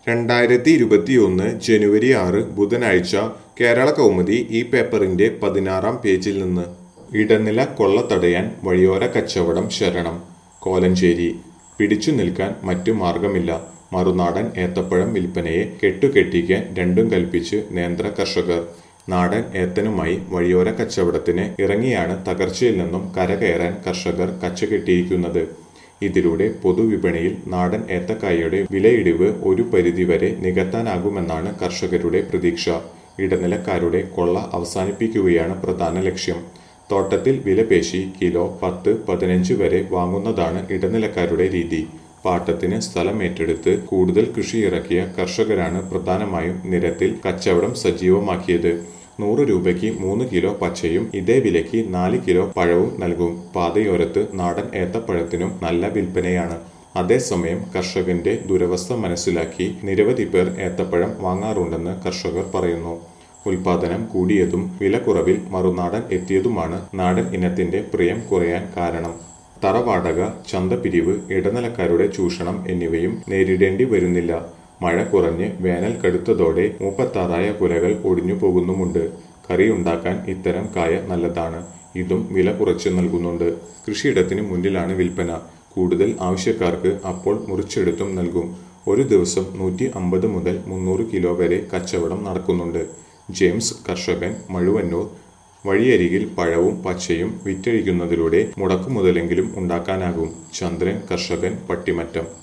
രണ്ടായിരത്തി ഇരുപത്തിയൊന്ന് ജനുവരി ആറ് ബുധനാഴ്ച കേരള കൗമുദി ഈ പേപ്പറിന്റെ പതിനാറാം പേജിൽ നിന്ന് ഇടനില കൊള്ള തടയാൻ വഴിയോര കച്ചവടം ശരണം കോലഞ്ചേരി പിടിച്ചു നിൽക്കാൻ മറ്റു മാർഗമില്ല മറുനാടൻ ഏത്തപ്പഴം വിൽപ്പനയെ കെട്ടുകെട്ടിക്കാൻ രണ്ടും കൽപ്പിച്ച് നേന്ത്ര കർഷകർ നാടൻ ഏത്തനുമായി വഴിയോര കച്ചവടത്തിന് ഇറങ്ങിയാണ് തകർച്ചയിൽ നിന്നും കരകയറാൻ കർഷകർ കച്ചകെട്ടിയിരിക്കുന്നത് ഇതിലൂടെ പൊതുവിപണിയിൽ നാടൻ ഏത്തക്കായയുടെ വിലയിടിവ് ഒരു പരിധിവരെ നികത്താനാകുമെന്നാണ് കർഷകരുടെ പ്രതീക്ഷ ഇടനിലക്കാരുടെ കൊള്ള അവസാനിപ്പിക്കുകയാണ് പ്രധാന ലക്ഷ്യം തോട്ടത്തിൽ വിലപേശി കിലോ പത്ത് പതിനഞ്ച് വരെ വാങ്ങുന്നതാണ് ഇടനിലക്കാരുടെ രീതി പാട്ടത്തിന് സ്ഥലം ഏറ്റെടുത്ത് കൂടുതൽ കൃഷി ഇറക്കിയ കർഷകരാണ് പ്രധാനമായും നിരത്തിൽ കച്ചവടം സജീവമാക്കിയത് നൂറ് രൂപയ്ക്ക് മൂന്ന് കിലോ പച്ചയും ഇതേ വിലയ്ക്ക് നാല് കിലോ പഴവും നൽകും പാതയോരത്ത് നാടൻ ഏത്തപ്പഴത്തിനും നല്ല വിൽപ്പനയാണ് അതേസമയം കർഷകന്റെ ദുരവസ്ഥ മനസ്സിലാക്കി നിരവധി പേർ ഏത്തപ്പഴം വാങ്ങാറുണ്ടെന്ന് കർഷകർ പറയുന്നു ഉൽപാദനം കൂടിയതും വിലക്കുറവിൽ മറുനാടൻ എത്തിയതുമാണ് നാടൻ ഇനത്തിന്റെ പ്രിയം കുറയാൻ കാരണം തറവാടക ചന്തപിരിവ് ഇടനിലക്കാരുടെ ചൂഷണം എന്നിവയും നേരിടേണ്ടി വരുന്നില്ല മഴ കുറഞ്ഞ് വേനൽ കടുത്തതോടെ മൂപ്പത്താറായ കുലകൾ ഒടിഞ്ഞു പോകുന്നുമുണ്ട് കറിയുണ്ടാക്കാൻ ഇത്തരം കായ നല്ലതാണ് ഇതും വില കുറച്ച് നൽകുന്നുണ്ട് കൃഷിയിടത്തിന് മുന്നിലാണ് വിൽപ്പന കൂടുതൽ ആവശ്യക്കാർക്ക് അപ്പോൾ മുറിച്ചെടുത്തും നൽകും ഒരു ദിവസം നൂറ്റി അമ്പത് മുതൽ മുന്നൂറ് കിലോ വരെ കച്ചവടം നടക്കുന്നുണ്ട് ജെയിംസ് കർഷകൻ മഴുവന്നൂർ വഴിയരികിൽ പഴവും പച്ചയും വിറ്റഴിക്കുന്നതിലൂടെ മുടക്കുമുതലെങ്കിലും ഉണ്ടാക്കാനാകും ചന്ദ്രൻ കർഷകൻ പട്ടിമറ്റം